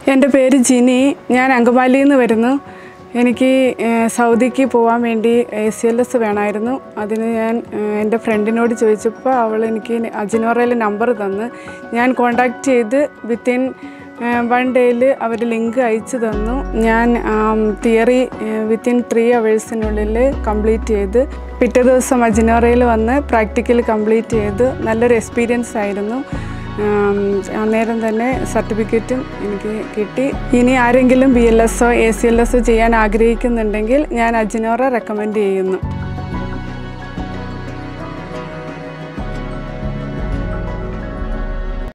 എൻ്റെ പേര് ജിനി ഞാൻ അങ്കമാലിയിൽ നിന്ന് വരുന്നു എനിക്ക് ഏഹ്, സൗദിക്ക് പോകാൻ വേണ്ടി എ സി എൽ എസ് വേണമായിരുന്നു അതിന് ഞാൻ ഏഹ്, എൻ്റെ ഫ്രണ്ടിനോട് ചോദിച്ചപ്പോൾ അവൾ എനിക്ക് അജിനോറയിൽ നമ്പർ തന്ന് ഞാൻ കോണ്ടാക്ട് ചെയ്ത് വിത്തിൻ വൺ ഡേയിൽ അവർ ലിങ്ക് അയച്ചു തന്നു ഞാൻ തിയറി വിത്തിൻ ത്രീ അവേഴ്സിനുള്ളിൽ കംപ്ലീറ്റ് ചെയ്ത് പിറ്റേ ദിവസം അജിനോറയിൽ വന്ന് പ്രാക്ടിക്കൽ കംപ്ലീറ്റ് ചെയ്ത് നല്ലൊരു എക്സ്പീരിയൻസ് ആയിരുന്നു ആം, അന്നേരം തന്നെ സർട്ടിഫിക്കറ്റും എനിക്ക് കിട്ടി ഇനി ആരെങ്കിലും ബി എൽ എസോ എ സി എൽ എസോ ചെയ്യാൻ ആഗ്രഹിക്കുന്നുണ്ടെങ്കിൽ ഞാൻ അജിനോറ റെക്കമെൻഡ് ചെയ്യുന്നു